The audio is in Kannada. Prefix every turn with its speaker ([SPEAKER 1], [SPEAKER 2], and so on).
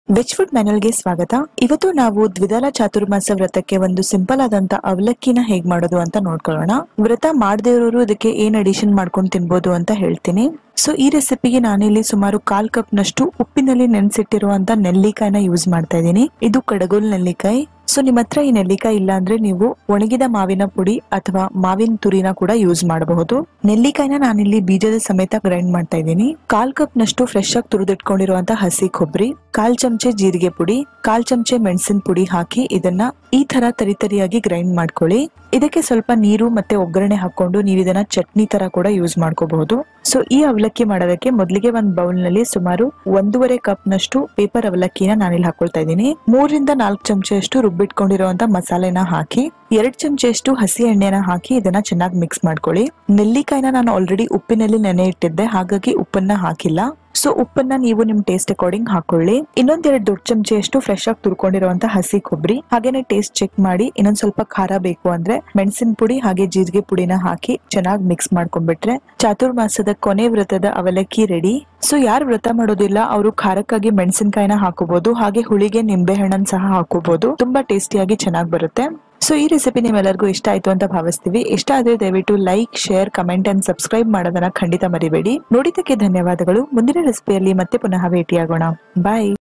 [SPEAKER 1] ವೆಜ್ ಫುಡ್ ಗೆ ಸ್ವಾಗತ ಇವತ್ತು ನಾವು ದ್ವಿದಳ ಚಾತುರ್ಮಾಸ ವ್ರತಕ್ಕೆ ಒಂದು ಸಿಂಪಲ್ ಆದಂತ ಅವಲಕ್ಕಿನ ಹೇಗ್ ಮಾಡೋದು ಅಂತ ನೋಡ್ಕೊಳ್ಳೋಣ ವ್ರತ ಮಾಡದೇ ಇರೋರು ಇದಕ್ಕೆ ಏನ್ ಅಡಿಷನ್ ಮಾಡ್ಕೊಂಡು ತಿನ್ಬೋದು ಅಂತ ಹೇಳ್ತೀನಿ ಸೊ ಈ ರೆಸಿಪಿಗೆ ನಾನಿಲ್ಲಿ ಸುಮಾರು ಕಾಲ್ ಕಪ್ ನಷ್ಟು ಉಪ್ಪಿನಲ್ಲಿ ನೆನೆಸಿಟ್ಟಿರುವಂತ ನೆಲ್ಲಿಕಾಯಿನ ಯೂಸ್ ಮಾಡ್ತಾ ಇದ್ದೀನಿ ಇದು ಕಡಗೋಲ್ ನೆಲ್ಲಿಕಾಯಿ ಸೊ ನಿಮ್ಮ ಹತ್ರ ಈ ನೆಲ್ಲಿಕಾಯಿ ಇಲ್ಲ ಅಂದ್ರೆ ನೀವು ಒಣಗಿದ ಮಾವಿನ ಪುಡಿ ಅಥವಾ ಮಾವಿನ ತುರಿನ ಕೂಡ ಯೂಸ್ ಮಾಡಬಹುದು ನೆಲ್ಲಿಕಾಯಿನ ನಾನಿಲ್ಲಿ ಬೀಜದ ಸಮೇತ ಗ್ರೈಂಡ್ ಮಾಡ್ತಾ ಇದ್ದೀನಿ ಕಾಲ್ ಕಪ್ ನಷ್ಟು ಫ್ರೆಶ್ ಆಗಿ ತುರಿದಿಟ್ಕೊಂಡಿರುವಂತ ಹಸಿ ಕೊಬ್ಬರಿ ಕಾಲ್ ಚಮಚೆ ಜೀರಿಗೆ ಪುಡಿ ಕಾಲ್ ಚಮಚೆ ಮೆಣಸಿನ ಪುಡಿ ಹಾಕಿ ಇದನ್ನ ಈ ತರ ತರಿತರಿಯಾಗಿ ಗ್ರೈಂಡ್ ಮಾಡ್ಕೊಳ್ಳಿ ಇದಕ್ಕೆ ಸ್ವಲ್ಪ ನೀರು ಮತ್ತೆ ಒಗ್ಗರಣೆ ಹಾಕೊಂಡು ನೀವು ಇದನ್ನ ಚಟ್ನಿ ತರ ಕೂಡ ಯೂಸ್ ಮಾಡ್ಕೋಬಹುದು ಸೊ ಈ ಅವಲಕ್ಕಿ ಮಾಡೋದಕ್ಕೆ ಮೊದಲಿಗೆ ಒಂದ್ ಬೌಲ್ ನಲ್ಲಿ ಸುಮಾರು ಒಂದೂವರೆ ಕಪ್ ನಷ್ಟು ಪೇಪರ್ ಅವಲಕ್ಕಿನ ನಾನಿಲ್ಲಿ ಹಾಕೊಳ್ತಾ ಇದ್ದೀನಿ ಮೂರರಿಂದ ನಾಲ್ಕು ಚಮಚೆಯಷ್ಟು ರುಬ್ಬಿಟ್ಕೊಂಡಿರುವಂತ ಮಸಾಲೆನ ಹಾಕಿ ಎರಡ್ ಚಮಚೆಯಷ್ಟು ಹಸಿ ಎಣ್ಣೆನ ಹಾಕಿ ಇದನ್ನ ಚೆನ್ನಾಗಿ ಮಿಕ್ಸ್ ಮಾಡ್ಕೊಳ್ಳಿ ನೆಲ್ಲಿಕಾಯಿನ ನಾನು ಆಲ್ರೆಡಿ ಉಪ್ಪಿನಲ್ಲಿ ನೆನೆ ಇಟ್ಟಿದ್ದೆ ಹಾಗಾಗಿ ಉಪ್ಪನ್ನ ಹಾಕಿಲ್ಲ ಸೊ ಉಪ್ಪನ್ನ ನೀವು ನಿಮ್ ಟೇಸ್ಟ್ ಅಕಾರ್ಡಿಂಗ್ ಹಾಕೊಳ್ಳಿ ಇನ್ನೊಂದೆರಡು ದೊಡ್ಡ ಚಮಚೆಯಷ್ಟು ಫ್ರೆಶ್ ಆಗಿ ತುರ್ಕೊಂಡಿರುವಂತ ಹಸಿ ಕೊಬ್ಬರಿ ಹಾಗೇನೆ ಟೇಸ್ಟ್ ಚೆಕ್ ಮಾಡಿ ಇನ್ನೊಂದ್ ಸ್ವಲ್ಪ ಖಾರ ಬೇಕು ಅಂದ್ರೆ ಮೆಣಸಿನ ಪುಡಿ ಹಾಗೆ ಜೀರಿಗೆ ಪುಡಿನ ಹಾಕಿ ಚೆನ್ನಾಗಿ ಮಿಕ್ಸ್ ಮಾಡ್ಕೊಂಡ್ಬಿಟ್ರೆ ಚಾತುರ್ಮಾಸದ ಕೊನೆ ವ್ರತದ ಅವಲಕ್ಕಿ ರೆಡಿ ಸೊ ಯಾರು ವ್ರತ ಮಾಡೋದಿಲ್ಲ ಅವರು ಖಾರಕ್ಕಾಗಿ ಮೆಣಸಿನಕಾಯಿನ ಹಾಕೋಬಹುದು ಹಾಗೆ ಹುಳಿಗೆ ನಿಂಬೆ ಹಣ್ಣನ್ ಸಹ ಹಾಕೋಬಹುದು ತುಂಬಾ ಟೇಸ್ಟಿಯಾಗಿ ಚೆನ್ನಾಗಿ ಬರುತ್ತೆ ಸೊ ಈ ರೆಸಿಪಿ ನಿಮ್ಮೆಲ್ಲರಿಗೂ ಇಷ್ಟ ಆಯ್ತು ಅಂತ ಭಾವಿಸ್ತೀವಿ ಇಷ್ಟ ಆದ್ರೆ ದಯವಿಟ್ಟು like share comment and subscribe ಮಾಡೋದನ್ನ ಖಂಡಿತ ಮರಿಬೇಡಿ ನೋಡಿದ್ದಕ್ಕೆ ಧನ್ಯವಾದಗಳು ಮುಂದಿನ ರೆಸಿಪಿಯಲ್ಲಿ ಮತ್ತೆ ಪುನಃ ಭೇಟಿಯಾಗೋಣ ಬಾಯ್